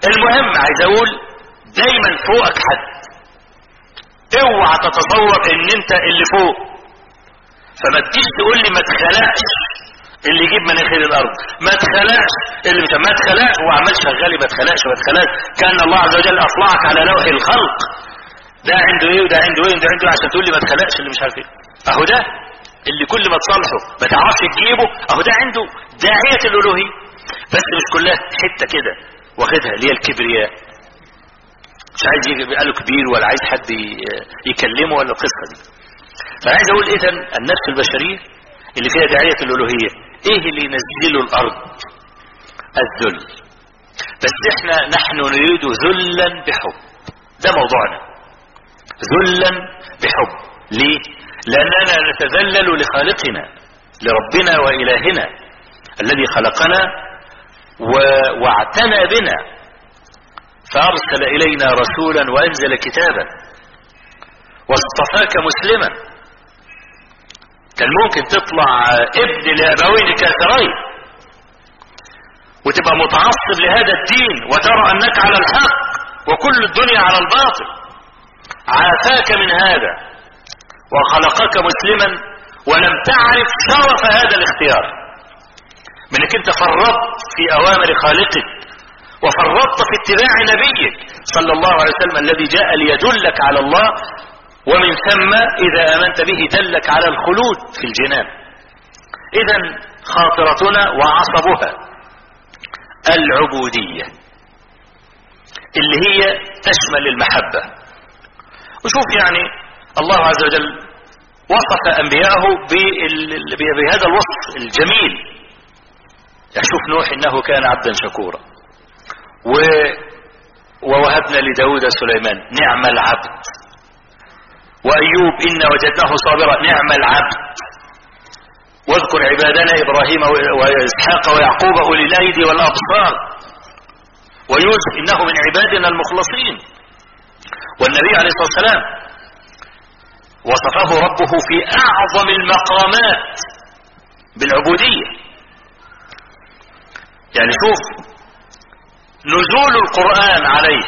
المهم عايز اقول دايما فوقك حد اوعى تتصور ان انت اللي فوق فما تجيش تقول لي ما تخلقش اللي يجيب مناخير الارض ما تخلقش اللي مش ما تخلقش هو عمال شغال ما تخلقش ما تخلقش كان الله عز وجل اطلعك على لوح الخلق ده عنده ايه وده عنده ايه وده عنده ايه عشان تقول لي ما تخلقش اللي مش عارف ايه اهو ده اللي كل ما تصالحه ما تعرفش تجيبه اهو ده عنده داعية الالوهية بس مش كلها حتة كده واخدها اللي هي الكبرياء مش عايز يجي قاله كبير ولا عايز حد يكلمه ولا القصة دي فانا عايز اقول اذا النفس البشرية اللي فيها داعية الالوهية ايه اللي ينزله الارض الذل بس احنا نحن نريد ذلا بحب ده موضوعنا ذلا بحب ليه لاننا نتذلل لخالقنا لربنا والهنا الذي خلقنا و... واعتنى بنا فارسل الينا رسولا وانزل كتابا واصطفاك مسلما كان ممكن تطلع ابن لابوين كافرين وتبقى متعصب لهذا الدين وترى انك على الحق وكل الدنيا على الباطل عافاك من هذا وخلقك مسلما ولم تعرف شرف هذا الاختيار منك انت فرطت في اوامر خالقك وفرطت في اتباع نبيك صلى الله عليه وسلم الذي جاء ليدلك على الله ومن ثم اذا امنت به دلك على الخلود في الجنان اذا خاطرتنا وعصبها العبودية اللي هي تشمل المحبة وشوف يعني الله عز وجل وصف انبياءه بهذا الوصف الجميل يشوف نوح انه كان عبدا شكورا و ووهبنا لداود سليمان نعم العبد وايوب انا وجدناه صابرا نعم العبد واذكر عبادنا ابراهيم واسحاق ويعقوب اولي الايدي والابصار ويوسف انه من عبادنا المخلصين والنبي عليه الصلاه والسلام وصفه ربه في اعظم المقامات بالعبوديه يعني شوف نزول القران عليه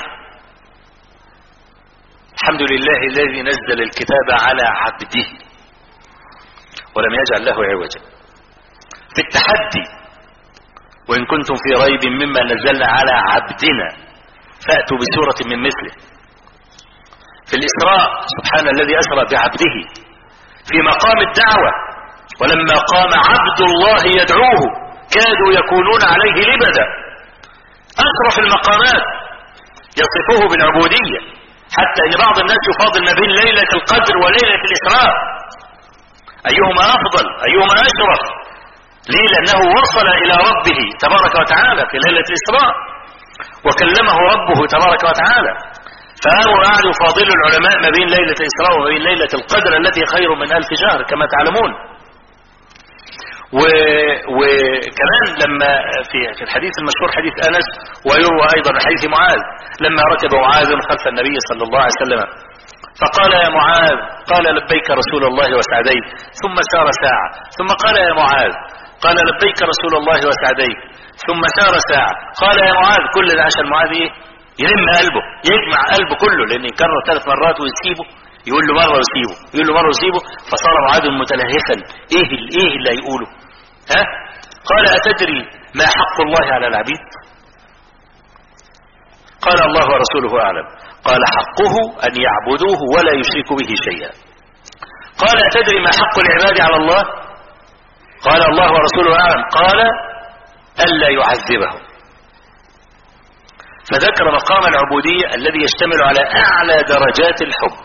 الحمد لله الذي نزل الكتاب على عبده ولم يجعل له عوجا في التحدي وإن كنتم في ريب مما نزلنا على عبدنا فأتوا بسورة من مثله في الإسراء سبحان الذي أسرى بعبده في مقام الدعوة ولما قام عبد الله يدعوه كادوا يكونون عليه لبدا أشرف المقامات يصفه بالعبودية حتى ان بعض الناس يفاضل ما بين ليلة القدر وليلة الإسراء أيهما أفضل أيهما أشرف ليه لأنه وصل إلى ربه تبارك وتعالى في ليلة الإسراء وكلمه ربه تبارك وتعالى فقالوا قعدوا يفاضلوا العلماء ما بين ليلة الإسراء وما بين ليلة القدر التي خير من ألف شهر كما تعلمون و... وكمان لما في في الحديث المشهور حديث انس ويروى ايضا حديث معاذ لما ركب معاذ خلف النبي صلى الله عليه وسلم فقال يا معاذ قال لبيك رسول الله وسعديك ثم سار ساعة ثم قال يا معاذ قال لبيك رسول الله وسعديك ثم سار ساعة قال يا معاذ كل ده عشان معاذ ايه يلم قلبه يجمع قلبه كله لان يكرر ثلاث مرات ويسيبه يقول له مرة ويسيبه يقول له مرة ويسيبه فصار معاذ متلهفا ايه ايه اللي هيقوله ها قال أتدري ما حق الله على العبيد قال الله ورسوله أعلم قال حقه أن يعبدوه ولا يشركوا به شيئا قال أتدري ما حق العباد على الله قال الله ورسوله أعلم قال ألا يعذبهم فذكر مقام العبودية الذي يشتمل على أعلى درجات الحب